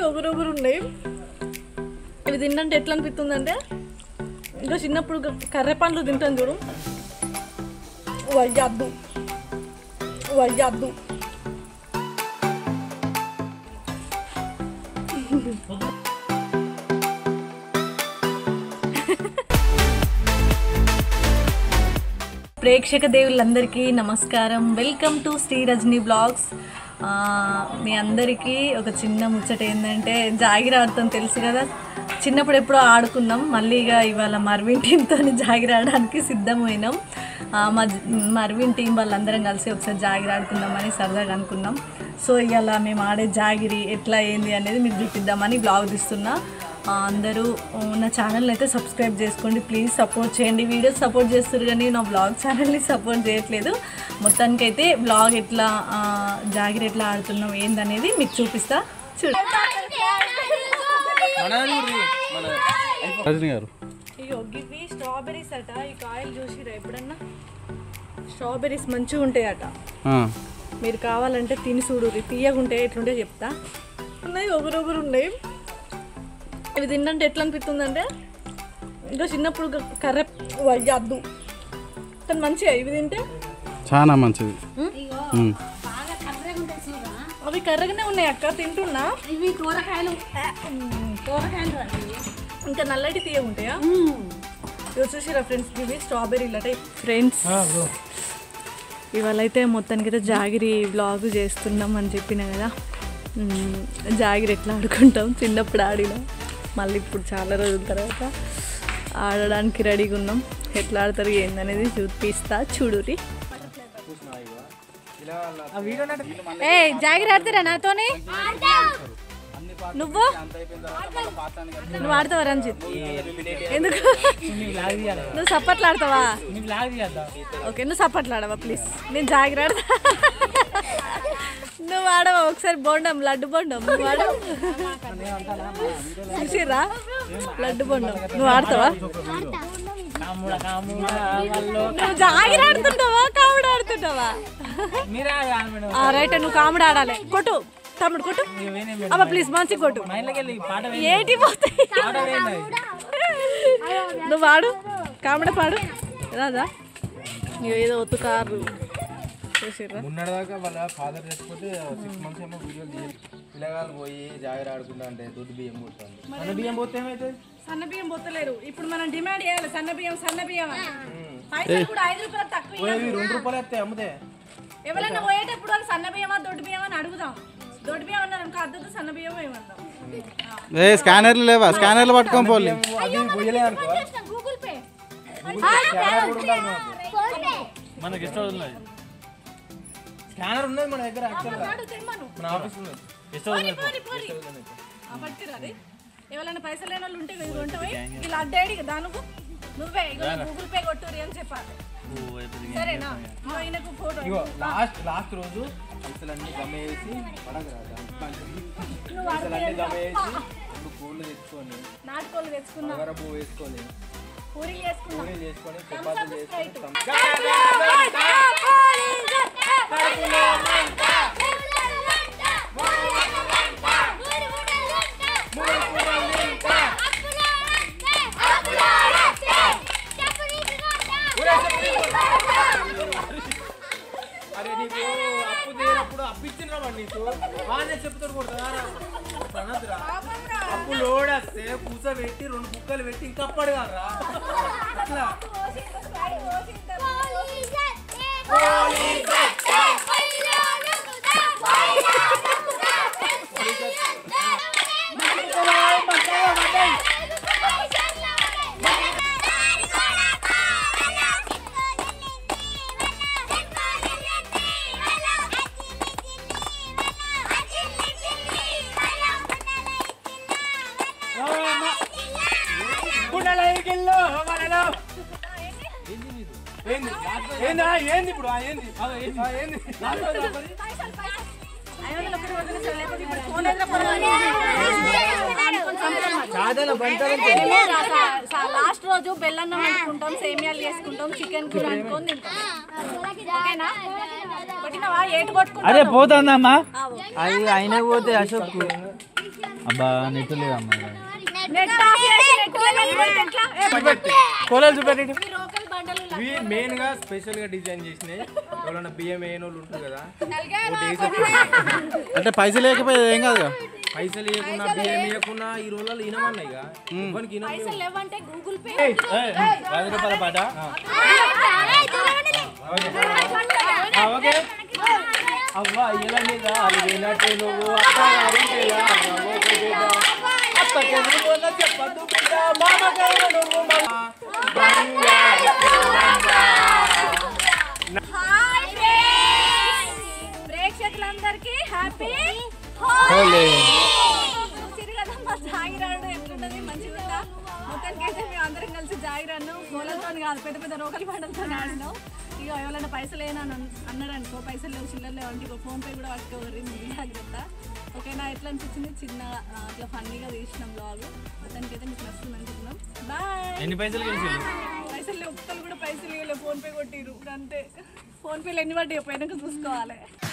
ఒకరొకరు ఉన్నాయి ఇవి తింటే ఎట్లా అనిపిస్తుందంటే ఇంకా చిన్నప్పుడు గ- కర్రె పండ్లు తింటాను చూడు వయ్యద్దు వయ్యద్దు ప్రేక్షక దేవుళ్ళందరికీ నమస్కారం welcome to Sri Rajani blogs ఆ, మీ అందరికీ ఒక చిన్న ముచ్చట ఏంటంటే జాగిర ఆడతాం తెలుసు కదా చిన్నప్పుడు ఎప్పుడో ఆడుకున్నాం మళ్ళీ ఇక ఇవాళ మర్విన్ టీంతో జాగిర ఆడడానికి సిద్ధమైనాం ఆ, మా జ- మర్విన్ టీం వాళ్ళందరం కలిసి ఒకసారి జాగిర ఆడుకుందామని సరదాగా అనుకున్నాం సో ఇవాళ మేము ఆడే జాగిరి ఎట్లా ఏంది అనేది మీకు చూపిద్దామని బ్లాగ్ తీస్తున్నా ఆ, అందరూ ఆ, నా ఛానల్ని అయితే సబ్స్క్రైబ్ చేసుకోండి ప్లీజ్ సపోర్ట్ చేయండి వీడియోస్ సపోర్ట్ చేస్తారు కానీ నా బ్లాగ్ ఛానల్ని సపోర్ట్ చేయట్లేదు మొత్తానికైతే బ్లాగ్ ఎట్లా ఆ, జాగిరి ఎట్లా ఆడుతున్నాం ఏందనేది మీకు చూపిస్తా చూడండి రజనీ గారు ఇగో గివి స్ట్రాబెర్రీస్ అట ఈ కాయలు చూసిరా ఎప్పుడన్నా స్ట్రాబెర్రీస్ మంచిగా ఉంటాయట ఆ, మీరు కావాలంటే తిని చూడు తీయగా ఉంటాయి ఎట్లుంటే చెప్తా ఉన్నాయి ఒకరొకరు ఉన్నాయి ఇవి తింటే ఎట్లా అనిపిస్తుందంటే ఇంకా చిన్నప్పుడు గ- కర్రె వయ్యద్దు కానీ మంచిగా ఇవి తింటే చాలా మంచిది ఉమ్. అవి కర్రగానే ఉన్నాయి అక్క తింటున్నా ఇవి కూరగాయలు కూరగాయలు రండి ఇంకా నల్లటి తీయ ఉంటాయా ఇవి చూసిరా ఫ్రెండ్స్ ఇవి స్ట్రాబెర్రీలు అట ఫ్రెండ్స్ ఇవాళ అయితే మొత్తానికి అయితే జాగిరి బ్లాగ్ చేస్తున్నాం అని చెప్పిన కదా మ్మ్, జాగిరి ఎట్లా ఆడుకుంటాం చిన్నప్పుడు ఆడినాం మళ్ళీ ఇప్పుడు చాలా రోజుల తర్వాత ఆడడానికి రెడీగా ఉన్నాం ఎట్లా ఆడతారు ఏందనేది చూపిస్తా చూడురి ఏ జాగిరి ఆడతారా నాతోనే నువ్వు నువ్వు ఆడతావా రంజిత్ ఎందుకు నువ్వు సప్పట్లు ఆడతావా ఓకే నువ్వు సప్పట్లు ఆడవా ప్లీజ్ నేను జాగిరి ఆడతా నువ్వు ఆడవా ఒకసారి బోండం లడ్డు బోండం నువ్వు ఆడవు చూసిర్రా లడ్డు బోండం నువ్వు ఆడతావా నువ్వు జాగిరి ఆడుతుంటావా కాముడు ఆడుతుంటావా ఆ, రైట్ నువ్వు కాముడు ఆడాలి కొట్టు తమ్ముడు కొట్టు అమ్మ ప్లీజ్ మంచి కొట్టు ఏంటి పోతాయి నువ్వు వాడు కామెడ పాడు రాదా ఇగో ఏదో ఒత్తు కారు చూసిర్రా మొన్నటిదాకా వాళ్ళ ఫాదర్ చచ్చిపోతే సిక్స్ మంత్స్ ఏమో వీడియోలు తీయాలి పిల్లగాళ్ళు పోయి జాగ్రత్త ఆడుకుంటా అంటే దొడ్డు బియ్యం పోతుంది మన బియ్యం పోతే ఏమవుతుంది సన్న బియ్యం పొత్తలేరు ఇప్పుడు మనం డిమాండ్ చేయాలి సన్న బియ్యం సన్న బియ్యం అని. పైసలు కూడా ఐదు రూపాయలు తక్కువ ఇవ్వాలి. పోయి రెండు రూపాయలు వస్తాయి అమ్ముతే ఎవరైనా పోయేటప్పుడు వాళ్ళు సన్న బియ్యమా దొడ్డు బియ్యం అని అడుగుదాం దొడ్డు బియ్యం అన్నారు అనుకో అద్దెతో సన్న బియ్యం ఏమందాం ఏ స్కానర్లు లేవా స్కానర్లు పట్టుకొని పోలే అది పోయలే అనుకో గూగుల్ పే స్కానర్ కూడా ఉండాలి మనకి స్కానర్ ఉన్నది మన దగ్గర యాక్చువల్గా వాడు తెమ్మను మన ఆఫీస్ ఉన్నది పోనీ, పోనీ, పోనీ. ఆ, పట్టుకురా అది. ఎవరైనా పైసలు లేని వాళ్ళు ఉంటే ఇది కొంటే పోయి ఇలా అడ్డాడి దానికి నువ్వే ఇగో గూగుల్ పే కొట్టురి అని చెప్పాలి సరేనా ఇగో ఈయనకు ఫోటో ఇగో లాస్ట్ లాస్ట్ రోజు పైసలన్నీ గమ వేసి పడగరా పైసలన్నీ గమ వేసి రెండు కోళ్ళు తెచ్చుకొని నాటుకోలు తెచ్చుకున్నాం అగర పువ్వు వేసుకొని పూరీలు చేసుకున్నాం పూరీలు చేసుకొని చపాతీలు చేసుకొని అరే నీకు అప్పు తీరినప్పుడు అప్పు ఇచ్చిన నీకు బాగానే చెప్తాడు కొడతారా ప్రణద్రా అప్పు లోడ్ వస్తే కూర్చోబెట్టి రెండు బుక్కలు పెట్టి ఇంకా అప్పడు కాదురా అట్లా కుండలైకిల్లో మనలో ఏంది ఏంది ఆ, ఏంది ఇప్పుడు ఆ, ఏంది ఆ, ఏంది లాస్ట్ రోజు ఆపది. లాస్ట్ రోజు బెల్లన్నం వండుకుంటాం సేమియాలు చేసుకుంటాం చికెన్ కూర అనుకొని తింటాం ఓకేనా కొట్టినవా ఏటు కొట్టుకుంటావు అదే పోతుందమ్మా అది అయినా పోతే అశోక్ అబ్బా నెట్ లేదమ్మా కోలాలు చూపెట్టి మెయిన్ గా స్పెషల్ గా డిజైన్ చేసినాయి ఎవరైనా బియ్యం వేయని వాళ్ళు ఉంటారు కదా ఒకటి వేసి అంటే పైసలు లేకపోతే ఏం కాదు పైసలు ఇవ్వకుండా బియ్యం ఇవ్వకుండా ఈ రోజుల్లో ఇనమన్నాయి ఇక ఇవ్వనికి ఇనమలేవు. లేవంటే గూగుల్ పే పది రూపాయల పాట ఆ, ఓకే అవ్వా ఇలా మీద అది వినట్టే నువ్వు అత్తగారింటిలా అవ్వకు బిడ్డ. అత్తకెదురు మొన్న చెప్పద్దు బిడ్డ మామగారు నువ్వు మా- ప్రేక్షకులందరికీ హ్యాపీ హోలీ. చూసిరు కదా మా జాగిరాడు ఎట్లున్నది మంచిగా మొత్తానికి అయితే మేము అందరం కలిసి జాగిరాను గోలతో కాదు పెద్ద పెద్ద రోకలి పంటలతో ఆడినాం ఇక ఎవరైనా పైసలు ఏనా అన్నాడు అనుకో పైసలు లేవు చిల్లర లేవు అంటే ఇక ఫోన్ పే కూడా పట్టుకోవాలి ముందు జాగ్రత్త ఓకేనా ఎట్లా అనిపించింది చిన్న ఆ, అట్లా ఫన్నీగా తీసినాం బ్లాగ్ మొత్తానికి అయితే మీకు నచ్చింది అనుకుంటున్నాం బాయ్ ఎన్ని పైసలు గెలిచి పైసలు లేవు ఒక్కరు కూడా పైసలు ఇవ్వలేదు ఫోన్ పే కొట్టిరు అంతే ఫోన్ పేలు ఎన్ని పడ్డాయి పోయినాక చూసుకోవాలి